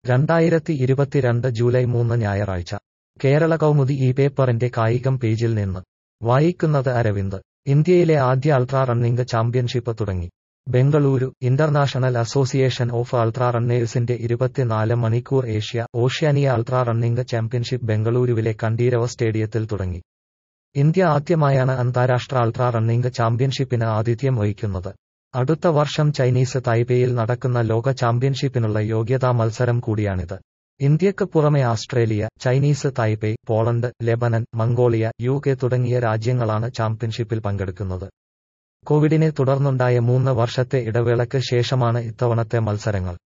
രണ്ടായിരത്തി ഇരുപത്തിരണ്ട് ജൂലൈ മൂന്ന് ഞായറാഴ്ച കേരള കൗമുദി ഈ പേപ്പറിന്റെ കായികം പേജിൽ നിന്ന് വായിക്കുന്നത് അരവിന്ദ് ഇന്ത്യയിലെ ആദ്യ അൾട്രാ റണ്ണിംഗ് ചാമ്പ്യൻഷിപ്പ് തുടങ്ങി Bengaluru international association of ultra റണ്ണേഴ്സിന്റെ ഇരുപത്തിനാല് മണിക്കൂർ Asia Oceania ultra running championship ബംഗളൂരുവിലെ കണ്ടീരവ സ്റ്റേഡിയത്തിൽ തുടങ്ങി ഇന്ത്യ ആദ്യമായാണ് അന്താരാഷ്ട്ര അൾട്രാ റണ്ണിംഗ് ചാമ്പ്യൻഷിപ്പിന് ആതിഥ്യം വഹിക്കുന്നത് അടുത്ത വർഷം ചൈനീസ് തായ്പേയിൽ നടക്കുന്ന ലോക ചാമ്പ്യൻഷിപ്പിനുള്ള യോഗ്യതാ മത്സരം കൂടിയാണിത് ഇന്ത്യക്ക് പുറമെ Australia Chinese Taipei Poland Lebanon Mongolia U K തുടങ്ങിയ രാജ്യങ്ങളാണ് ചാമ്പ്യൻഷിപ്പിൽ പങ്കെടുക്കുന്നത് കോവിഡിനെ തുടർന്നുണ്ടായ മൂന്ന് വർഷത്തെ ഇടവേളയ്ക്ക് ശേഷമാണ് ഇത്തവണത്തെ മത്സരങ്ങൾ